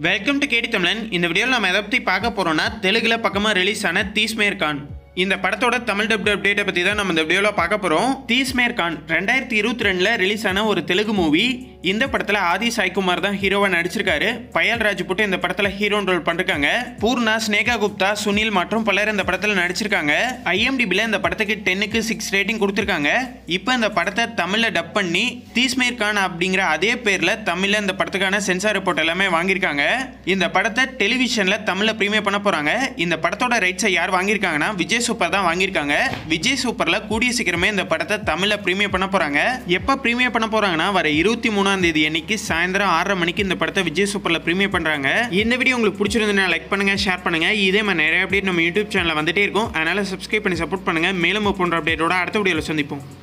welcome to கேடி தமிழன் இந்த வீடியோவில் நம்ம எதை பற்றி பார்க்க போகிறோம்னா தெலுங்குல பக்கமாக ரிலீஸ் ஆன தீஸ்மேர் கான் இந்த படத்தோட தமிழ் டப் அப்டேட்டை பற்றி தான் நம்ம இந்த வீடியோவில் பார்க்க போகிறோம் தீஸ்மேர் கான் ரெண்டாயிரத்தி இருபத்தி ரெண்டில் ரிலீஸ் ஆன ஒரு தெலுங்கு மூவி இந்த படத்தில் ஆதி சாய்குமார் தான் ஹீரோவாக நடிச்சிருக்காரு பயல் ராஜ்புட் இந்த படத்தில் ஹீரோன் ரோல் பண்ணிருக்காங்க பூர்ணா ஸ்னேகா குப்தா சுனில் மற்றும் பலர் இந்த படத்தில் நடிச்சிருக்காங்க ஐஎம்டிபியில் இந்த படத்துக்கு டென்னுக்கு சிக்ஸ் ரேட்டிங் கொடுத்துருக்காங்க இப்போ இந்த படத்தை தமிழில் டப் பண்ணி தீஸ்மேர் கான் அப்படிங்கிற அதே பேரில் தமிழில் இந்த படத்துக்கான சென்சார் ரிப்போர்ட் எல்லாமே வாங்கியிருக்காங்க இந்த படத்தை டெலிவிஷனில் தமிழில் ப்ரீமியர் பண்ண போகிறாங்க இந்த படத்தோட ரைட்ஸை யார் வாங்கியிருக்காங்கன்னா விஜய் சூப்பர் தான் வாங்கியிருக்காங்க விஜய் சூப்பரில் கூடிய சீக்கிரமே இந்த படத்தை தமிழில் ப்ரீமியர் பண்ண போகிறாங்க எப்போ ப்ரீமியர் பண்ண போகிறாங்கன்னா வர இருபத்தி மூணாம் தேதி அன்னைக்கு சாயந்தரம் ஆறரை மணிக்கு இந்த படத்தை விஜய் சூப்பரில் ப்ரீமியர் பண்ணுறாங்க இந்த வீடியோ உங்களுக்கு பிடிச்சிருந்ததுன்னா லைக் பண்ணுங்கள் ஷேர் பண்ணுங்கள் இதே மாதிரி நிறைய அப்டேட் நம்ம யூடியூப் சேனலில் வந்துட்டே இருக்கும் அதனால் சப்ஸ்கிரைப் பண்ணி சப்போர்ட் பண்ணுங்கள் மேலும் போன்ற அப்டேட்டோட அடுத்த வீடியோவில் சந்திப்போம்